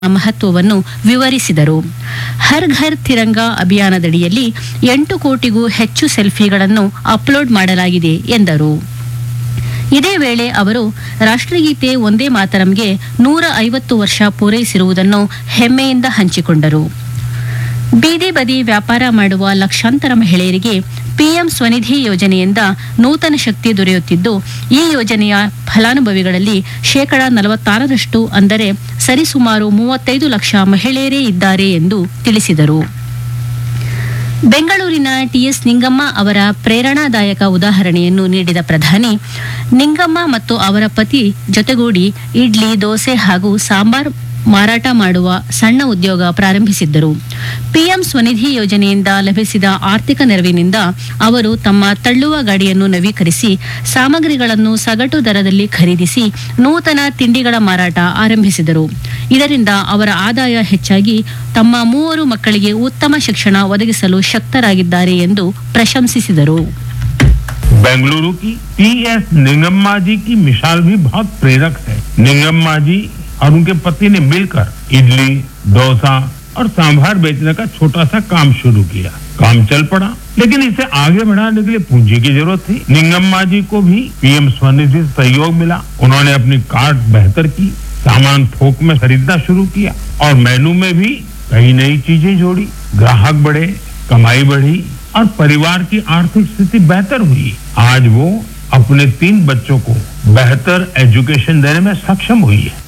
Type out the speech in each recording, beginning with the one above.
ಮಹತ್ವವನ್ನು ವಿವರಿಸಿದರು ಹರ್ ಘರ್ ತಿರಂಗಾ ಅಭಿಯಾನದಡಿಯಲ್ಲಿ ಎಂಟು ಕೋಟಿಗೂ ಹೆಚ್ಚು ಸೆಲ್ಫಿಗಳನ್ನು ಅಪ್ಲೋಡ್ ಮಾಡಲಾಗಿದೆ ಎಂದರು ಇದೇ ವೇಳೆ ಅವರು ರಾಷ್ಟ್ರಗೀತೆ ಒಂದೇ ಮಾತರಂಗೆ ನೂರ ಐವತ್ತು ವರ್ಷ ಪೂರೈಸಿರುವುದನ್ನು ಹೆಮ್ಮೆಯಿಂದ ಹಂಚಿಕೊಂಡರು ಬೀದಿ ಬದಿ ವ್ಯಾಪಾರ ಮಾಡುವ ಲಕ್ಷಾಂತರ ಮಹಿಳೆಯರಿಗೆ ಪಿಎಂ ಸ್ವನಿಧಿ ಯೋಜನೆಯಿಂದ ನೂತನ ಶಕ್ತಿ ದೊರೆಯುತ್ತಿದ್ದು ಈ ಯೋಜನೆಯ ಫಲಾನುಭವಿಗಳಲ್ಲಿ ಶೇಕಡಾ ನಲವತ್ತಾರರಷ್ಟು ಅಂದರೆ ಸರಿಸುಮಾರು ಮೂವತ್ತೈದು ಲಕ್ಷ ಮಹಿಳೆಯರೇ ಇದ್ದಾರೆ ಎಂದು ತಿಳಿಸಿದರು ಬೆಂಗಳೂರಿನ ಟಿಎಸ್ ನಿಂಗಮ್ಮ ಅವರ ಪ್ರೇರಣಾದಾಯಕ ಉದಾಹರಣೆಯನ್ನು ನೀಡಿದ ಪ್ರಧಾನಿ ನಿಂಗಮ್ಮ ಮತ್ತು ಅವರ ಪತಿ ಜೊತೆಗೂಡಿ ಇಡ್ಲಿ ದೋಸೆ ಹಾಗೂ ಸಾಂಬಾರ್ ಮಾರಾಟ ಮಾಡುವ ಸಣ್ಣ ಉದ್ಯೋಗ ಪ್ರಾರಂಭಿಸಿದ್ದರು ಪಿಎಂ ಸ್ವನಿಧಿ ಯೋಜನೆಯಿಂದ ಲಭಿಸಿದ ಆರ್ಥಿಕ ನೆರವಿನಿಂದ ಅವರು ತಮ್ಮ ತಳ್ಳುವ ಗಾಡಿಯನ್ನು ನವೀಕರಿಸಿ ಸಾಮಗ್ರಿಗಳನ್ನು ಸಗಟು ದರದಲ್ಲಿ ಖರೀದಿಸಿ ನೂತನ ತಿಂಡಿಗಳ ಮಾರಾಟ ಆರಂಭಿಸಿದರು ಇದರಿಂದ ಅವರ ಆದಾಯ ಹೆಚ್ಚಾಗಿ ತಮ್ಮ ಮೂವರು ಮಕ್ಕಳಿಗೆ ಉತ್ತಮ ಶಿಕ್ಷಣ ಒದಗಿಸಲು ಶಕ್ತರಾಗಿದ್ದಾರೆ ಎಂದು ಪ್ರಶಂಸಿಸಿದರು बेंगलुरु की पीएस निंगम्मा जी की मिसाल भी बहुत प्रेरक है निंगम्मा जी और उनके पति ने मिलकर इडली डोसा और सांभर बेचने का छोटा सा काम शुरू किया काम चल पड़ा लेकिन इसे आगे बढ़ाने के लिए पूंजी की जरूरत थी निंगम्मा जी को भी पीएम स्वनिधि से सहयोग मिला उन्होंने अपनी कार्ट बेहतर की सामान थोक में खरीदना शुरू किया और मेनू में भी कई नई चीजें जोड़ी ग्राहक बढ़े कमाई बढ़ी और परिवार की आर्थिक स्थिति बेहतर हुई आज वो अपने तीन बच्चों को बेहतर एजुकेशन देने में सक्षम हुई है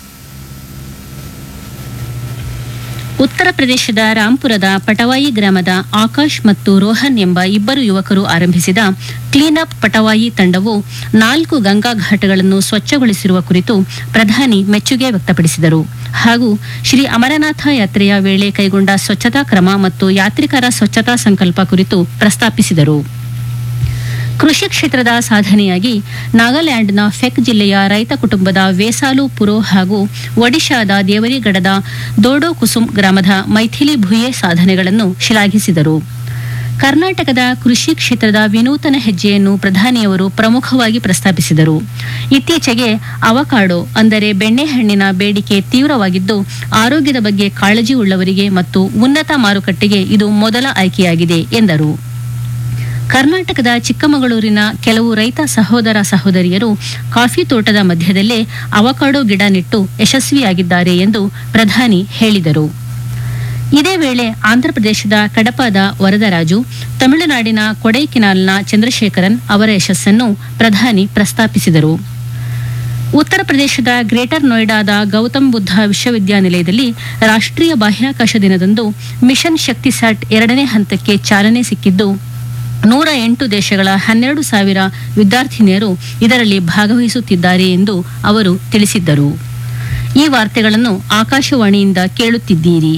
ಉತ್ತರ ಪ್ರದೇಶದ ರಾಂಪುರದ ಪಟವಾಯಿ ಗ್ರಾಮದ ಆಕಾಶ್ ಮತ್ತು ರೋಹನ್ ಎಂಬ ಇಬ್ಬರು ಯುವಕರು ಆರಂಭಿಸಿದ ಕ್ಲೀನಪ್ ಪಟವಾಯಿ ತಂಡವು ನಾಲ್ಕು ಗಂಗಾ ಘಾಟ್ಗಳನ್ನು ಸ್ವಚ್ಛಗೊಳಿಸಿರುವ ಕುರಿತು ಪ್ರಧಾನಿ ಮೆಚ್ಚುಗೆ ವ್ಯಕ್ತಪಡಿಸಿದರು ಹಾಗೂ ಶ್ರೀ ಅಮರನಾಥ ಯಾತ್ರೆಯ ವೇಳೆ ಕೈಗೊಂಡ ಸ್ವಚ್ಛತಾ ಕ್ರಮ ಮತ್ತು ಯಾತ್ರಿಕರ ಸ್ವಚ್ಛತಾ ಸಂಕಲ್ಪ ಕುರಿತು ಪ್ರಸ್ತಾಪಿಸಿದರು ಕೃಷಿ ಕ್ಷೇತ್ರದ ಸಾಧನೆಯಾಗಿ ನಾಗಾಲ್ಯಾಂಡ್ನ ಫೆಕ್ ಜಿಲ್ಲೆಯ ರೈತ ಕುಟುಂಬದ ವೇಸಾಲು ಪುರೋ ಹಾಗೂ ಒಡಿಶಾದ ದೇವರಿಗಡದ ದೋಡೋ ಕುಸುಮ್ ಗ್ರಾಮದ ಮೈಥಿಲಿ ಭುಯೆ ಸಾಧನೆಗಳನ್ನು ಶ್ಲಾಘಿಸಿದರು ಕರ್ನಾಟಕದ ಕೃಷಿ ಕ್ಷೇತ್ರದ ವಿನೂತನ ಹೆಜ್ಜೆಯನ್ನು ಪ್ರಧಾನಿಯವರು ಪ್ರಮುಖವಾಗಿ ಪ್ರಸ್ತಾಪಿಸಿದರು ಇತ್ತೀಚೆಗೆ ಅವಕಾಡೋ ಅಂದರೆ ಬೆಣ್ಣೆಹಣ್ಣಿನ ಬೇಡಿಕೆ ತೀವ್ರವಾಗಿದ್ದು ಆರೋಗ್ಯದ ಬಗ್ಗೆ ಕಾಳಜಿ ಉಳ್ಳವರಿಗೆ ಮತ್ತು ಉನ್ನತ ಮಾರುಕಟ್ಟೆಗೆ ಇದು ಮೊದಲ ಆಯ್ಕೆಯಾಗಿದೆ ಎಂದರು ಕರ್ನಾಟಕದ ಚಿಕ್ಕಮಗಳೂರಿನ ಕೆಲವು ರೈತ ಸಹೋದರ ಸಹೋದರಿಯರು ಕಾಫಿ ತೋಟದ ಮಧ್ಯದಲ್ಲೇ ಅವಕಾಡೋ ಗಿಡ ನೆಟ್ಟು ಯಶಸ್ವಿಯಾಗಿದ್ದಾರೆ ಎಂದು ಪ್ರಧಾನಿ ಹೇಳಿದರು ಇದೇ ವೇಳೆ ಆಂಧ್ರಪ್ರದೇಶದ ಕಡಪದ ವರದರಾಜು ತಮಿಳುನಾಡಿನ ಕೊಡೈಕಿನಾಲ್ನ ಚಂದ್ರಶೇಖರನ್ ಅವರ ಯಶಸ್ಸನ್ನು ಪ್ರಧಾನಿ ಪ್ರಸ್ತಾಪಿಸಿದರು ಉತ್ತರ ಪ್ರದೇಶದ ಗ್ರೇಟರ್ ನೋಯ್ಡಾದ ಗೌತಮ್ ಬುದ್ಧ ವಿಶ್ವವಿದ್ಯಾನಿಲಯದಲ್ಲಿ ರಾಷ್ಟ್ರೀಯ ಬಾಹ್ಯಾಕಾಶ ದಿನದಂದು ಮಿಷನ್ ಶಕ್ತಿಸ್ಯಾಟ್ ಎರಡನೇ ಹಂತಕ್ಕೆ ಚಾಲನೆ ಸಿಕ್ಕಿದ್ದು ನೂರ ಎಂಟು ದೇಶಗಳ ಹನ್ನೆರಡು ಸಾವಿರ ವಿದ್ಯಾರ್ಥಿನಿಯರು ಇದರಲ್ಲಿ ಭಾಗವಹಿಸುತ್ತಿದ್ದಾರೆ ಎಂದು ಅವರು ತಿಳಿಸಿದ್ದರು ಈ ವಾರ್ತೆಗಳನ್ನು ಆಕಾಶವಾಣಿಯಿಂದ ಕೇಳುತ್ತಿದ್ದೀರಿ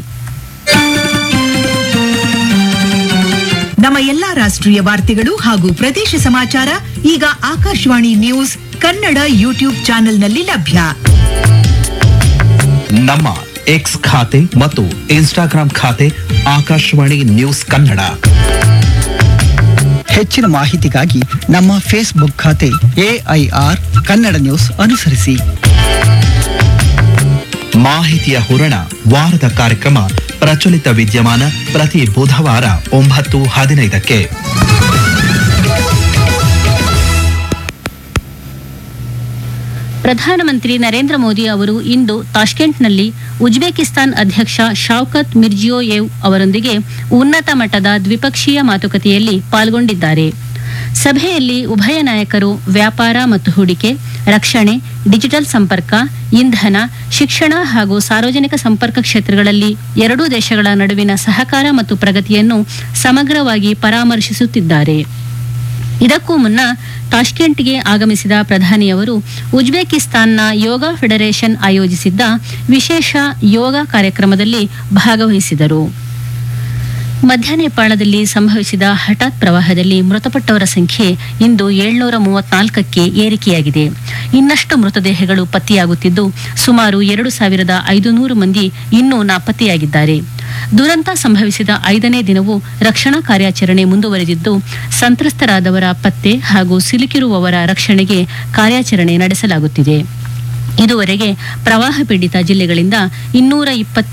ನಮ್ಮ ಎಲ್ಲಾ ರಾಷ್ಟ್ರೀಯ ವಾರ್ತೆಗಳು ಹಾಗೂ ಪ್ರದೇಶ ಸಮಾಚಾರ ಈಗ ಆಕಾಶವಾಣಿ ನ್ಯೂಸ್ ಕನ್ನಡ ಯೂಟ್ಯೂಬ್ ಚಾನೆಲ್ನಲ್ಲಿ ಲಭ್ಯ ನಮ್ಮ ಎಕ್ಸ್ ಖಾತೆ ಮತ್ತು ಇನ್ಸ್ಟಾಗ್ರಾಂ ಖಾತೆ ಆಕಾಶವಾಣಿ ನ್ಯೂಸ್ ಕನ್ನಡ ಹೆಚ್ಚಿನ ಮಾಹಿತಿಗಾಗಿ ನಮ್ಮ ಫೇಸ್ಬುಕ್ ಖಾತೆ ಎಐಆರ್ ಕನ್ನಡ ನ್ಯೂಸ್ ಅನುಸರಿಸಿ ಮಾಹಿತಿಯ ಹೂರಣ ವಾರದ ಕಾರ್ಯಕ್ರಮ ಪ್ರಚಲಿತ ವಿದ್ಯಮಾನ ಪ್ರತಿ ಬುಧವಾರ ಒಂಬತ್ತು ಹದಿನೈದಕ್ಕೆ ಪ್ರಧಾನಮಂತ್ರಿ ನರೇಂದ್ರ ಮೋದಿ ಅವರು ಇಂದು ತಾಷ್ಕೆಂಟ್ನಲ್ಲಿ ಉಜ್ಬೇಕಿಸ್ತಾನ್ ಅಧ್ಯಕ್ಷ ಶಾವ್ಕತ್ ಮಿರ್ಜಿಯೋಯೆವ್ ಅವರೊಂದಿಗೆ ಉನ್ನತ ಮಟ್ಟದ ದ್ವಿಪಕ್ಷೀಯ ಮಾತುಕತೆಯಲ್ಲಿ ಪಾಲ್ಗೊಂಡಿದ್ದಾರೆ ಸಭೆಯಲ್ಲಿ ಉಭಯ ನಾಯಕರು ವ್ಯಾಪಾರ ಮತ್ತು ಹೂಡಿಕೆ ರಕ್ಷಣೆ ಡಿಜಿಟಲ್ ಸಂಪರ್ಕ ಇಂಧನ ಶಿಕ್ಷಣ ಹಾಗೂ ಸಾರ್ವಜನಿಕ ಸಂಪರ್ಕ ಕ್ಷೇತ್ರಗಳಲ್ಲಿ ಎರಡೂ ದೇಶಗಳ ನಡುವಿನ ಸಹಕಾರ ಮತ್ತು ಪ್ರಗತಿಯನ್ನು ಸಮಗ್ರವಾಗಿ ಪರಾಮರ್ಶಿಸುತ್ತಿದ್ದಾರೆ ಇದಕ್ಕೂ ಮುನ್ನ ತಾಷ್ಕೆಂಟ್ಗೆ ಆಗಮಿಸಿದ ಪ್ರಧಾನಿಯವರು ಉಜ್ಬೇಕಿಸ್ತಾನ್ನ ಯೋಗ ಫೆಡರೇಷನ್ ಆಯೋಜಿಸಿದ್ದ ವಿಶೇಷ ಯೋಗ ಕಾರ್ಯಕ್ರಮದಲ್ಲಿ ಭಾಗವಹಿಸಿದರು ಮಧ್ಯ ನೇಪಾಳದಲ್ಲಿ ಸಂಭವಿಸಿದ ಹಠಾತ್ ಪ್ರವಾಹದಲ್ಲಿ ಮೃತಪಟ್ಟವರ ಸಂಖ್ಯೆ ಇಂದು ಏಳ್ನೂರ ಮೂವತ್ನಾಲ್ಕಕ್ಕೆ ಏರಿಕೆಯಾಗಿದೆ ಇನ್ನಷ್ಟು ಮೃತದೇಹಗಳು ಪತ್ತೆಯಾಗುತ್ತಿದ್ದು ಸುಮಾರು ಎರಡು ಸಾವಿರದ ಐದುನೂರು ಮಂದಿ ಇನ್ನೂ ನಾಪತ್ತೆಯಾಗಿದ್ದಾರೆ ದುರಂತ ಸಂಭವಿಸಿದ ಐದನೇ ದಿನವೂ ರಕ್ಷಣಾ ಕಾರ್ಯಾಚರಣೆ ಮುಂದುವರೆದಿದ್ದು ಸಂತ್ರಸ್ತರಾದವರ ಪತ್ತೆ ಹಾಗೂ ಸಿಲುಕಿರುವವರ ರಕ್ಷಣೆಗೆ ಕಾರ್ಯಾಚರಣೆ ನಡೆಸಲಾಗುತ್ತಿದೆ ಇದುವರೆಗೆ ಪ್ರವಾಹ ಪೀಡಿತ ಜಿಲ್ಲೆಗಳಿಂದ ಇನ್ನೂರ